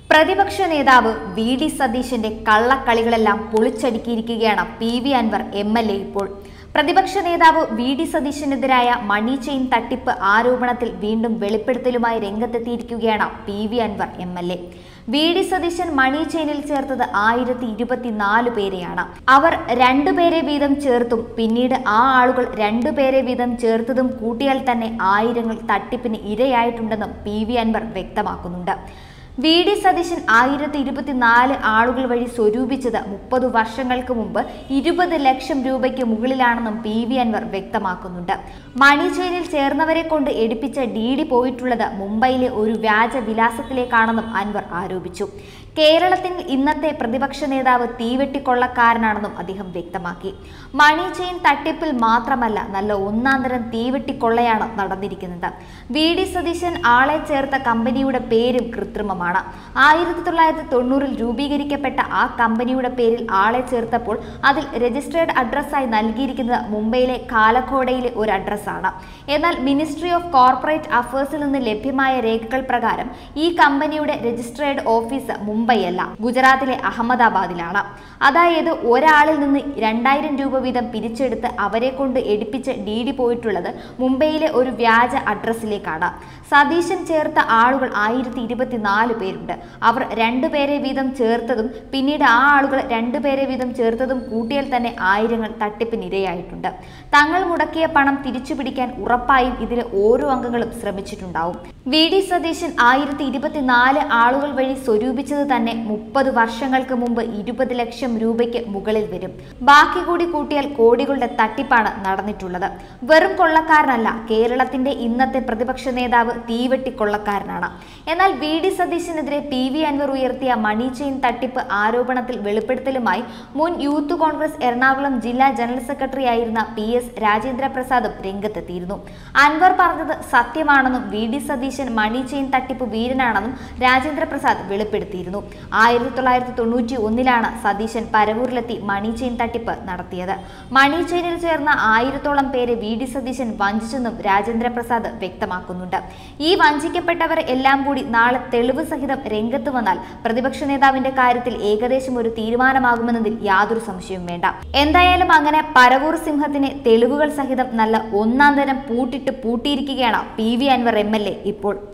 പ്രതിപക്ഷ നേതാവ് V D സതീശന്റെ കള്ളക്കളികളെല്ലാം പൊളിച്ചടുക്കിയിരിക്കുകയാണ് P V Anvar M L A ഇപ്പോൾ പ്രതിപക്ഷ നേതാവ് വി ഡി സതീശനെതിരായ മണി ചെയിൻ തട്ടിപ്പ് ആരോപണത്തിൽ വീണ്ടും വെളിപ്പെടുത്തലുമായി രംഗത്തെത്തിയിരിക്കുകയാണ് P V Anvar M L A V D Satheesan money ചെയിനിൽ ചേർത്തത് ആയിരത്തി ഇരുപത്തിനാല് പേരെയാണ് അവർ രണ്ടുപേരെ വീതം ചേർത്തും പിന്നീട് ആ ആളുകൾ രണ്ടുപേരെ വീതം ചേർത്തതും കൂട്ടിയാൽ തന്നെ ആയിരങ്ങൾ തട്ടിപ്പിന് ഇരയായിട്ടുണ്ടെന്നും പി വി അൻവർ വ്യക്തമാക്കുന്നുണ്ട് വി ഡി സതീശൻ ആയിരത്തി ഇരുപത്തിനാല് ആളുകൾ വഴി സ്വരൂപിച്ചത് മുപ്പത് വർഷങ്ങൾക്ക് മുമ്പ് ഇരുപത് ലക്ഷം രൂപയ്ക്ക് മുകളിലാണെന്നും പി വി അൻവർ വ്യക്തമാക്കുന്നുണ്ട് മണി ചെയിനിൽ ചേർന്നവരെ കൊണ്ട് എടുപ്പിച്ച ഡി ഡി പോയിട്ടുള്ളത് മുംബൈയിലെ ഒരു വ്യാജ വിലാസത്തിലേക്കാണെന്നും അൻവർ ആരോപിച്ചു കേരളത്തിൽ ഇന്നത്തെ പ്രതിപക്ഷ നേതാവ് തീവെട്ടിക്കൊള്ളക്കാരനാണെന്നും അദ്ദേഹം വ്യക്തമാക്കി മണി ചെയിൻ തട്ടിപ്പിൽ മാത്രമല്ല നല്ല ഒന്നാന്തരം തീവെട്ടിക്കൊള്ളയാണ് നടന്നിരിക്കുന്നത് വി ഡി സതീശൻ ആളെ ചേർത്ത കമ്പനിയുടെ പേരും കൃത്രിമമാണ് ആയിരത്തി തൊള്ളായിരത്തി തൊണ്ണൂറിൽ രൂപീകരിക്കപ്പെട്ട ആ കമ്പനിയുടെ പേരിൽ ആളെ ചേർത്തപ്പോൾ അതിൽ രജിസ്ട്രേഡ് അഡ്രസ്സായി നൽകിയിരിക്കുന്നത് മുംബൈയിലെ കാലക്കോടയിലെ ഒരു അഡ്രസ്സാണ് എന്നാൽ മിനിസ്ട്രി ഓഫ് കോർപ്പറേറ്റ് അഫയേഴ്സിൽ നിന്ന് ലഭ്യമായ രേഖകൾ പ്രകാരം ഈ കമ്പനിയുടെ രജിസ്ട്രേഡ് ഓഫീസ് മുംബൈയല്ല ഗുജറാത്തിലെ അഹമ്മദാബാദിലാണ് അതായത് ഒരാളിൽ നിന്ന് രണ്ടായിരം രൂപ വീതം പിരിച്ചെടുത്ത് അവരെ കൊണ്ട് എടുപ്പിച്ച് ഡി ഡി പോയിട്ടുള്ളത് മുംബൈയിലെ ഒരു വ്യാജ അഡ്രസ്സിലേക്കാണ് സതീശൻ ചേർത്ത ആളുകൾ ആയിരത്തി ഇരുപത്തിനാല് പേരുണ്ട് അവർ രണ്ടുപേരെ വീതം ചേർത്തതും പിന്നീട് ആ ആളുകൾ രണ്ടുപേരെ വീതം ചേർത്തതും കൂട്ടിയാൽ തന്നെ ആയിരങ്ങൾ തട്ടിപ്പിനിരയായിട്ടുണ്ട് തങ്ങൾ മുടക്കിയ പണം തിരിച്ചു പിടിക്കാൻ ഉറപ്പായും ഇതിലെ ഓരോ അംഗങ്ങളും ശ്രമിച്ചിട്ടുണ്ടാവും വി ഡി സതീശൻ ആയിരത്തി ഇരുപത്തിനാല് ആളുകൾ വഴി സ്വരൂപിച്ചത് തന്നെ മുപ്പത് വർഷങ്ങൾക്ക് മുമ്പ് ഇരുപത് ലക്ഷം രൂപയ്ക്ക് മുകളിൽ വരും ബാക്കി കൂടി കൂട്ടിയാൽ കോടികളുടെ തട്ടിപ്പാണ് നടന്നിട്ടുള്ളത് വെറും കൊള്ളക്കാരനല്ല കേരളത്തിന്റെ ഇന്നത്തെ പ്രതിപക്ഷ നേതാവ് തീവെട്ടി കൊള്ളക്കാരനാണ് എന്നാൽ വി ഡി സതീശനെതിരെ പി വി അൻവർ ഉയർത്തിയ മണി ചെയിൻ തട്ടിപ്പ് ആരോപണത്തിൽ വെളിപ്പെടുത്തലുമായി മുൻ യൂത്ത് കോൺഗ്രസ് എറണാകുളം ജില്ലാ ജനറൽ സെക്രട്ടറി ആയിരുന്ന പി എസ് രാജേന്ദ്ര പ്രസാദും രംഗത്തെത്തിയിരുന്നു അൻവർ പറഞ്ഞത് സത്യമാണെന്നും V D Satheesan money chain തട്ടിപ്പ് വീരനാണെന്നും രാജേന്ദ്ര പ്രസാദ് വെളിപ്പെടുത്തിയിരുന്നു ആയിരത്തി തൊള്ളായിരത്തി തൊണ്ണൂറ്റി ഒന്നിലാണ് സതീശൻ പരവൂരിലെത്തി മണി ചെയിൻ തട്ടിപ്പ് നടത്തിയത് മണി ചെയിനിൽ ചേർന്ന ആയിരത്തോളം പേരെ വി ഡി സതീശൻ വഞ്ചിച്ചെന്നും രാജേന്ദ്ര പ്രസാദ് വ്യക്തമാക്കുന്നുണ്ട് ഈ വഞ്ചിക്കപ്പെട്ടവർ എല്ലാം കൂടി നാളെ തെളിവ് സഹിതം രംഗത്ത് വന്നാൽ പ്രതിപക്ഷ നേതാവിന്റെ കാര്യത്തിൽ ഏകദേശം ഒരു തീരുമാനമാകുമെന്നതിൽ യാതൊരു സംശയവും വേണ്ട എന്തായാലും അങ്ങനെ പരവൂർ സിംഹത്തിനെ തെളിവുകൾ സഹിതം നല്ല ഒന്നാം തരം പൂട്ടിട്ട് പൂട്ടിയിരിക്കുകയാണ് P V Anvar M L A ഇപ്പോൾ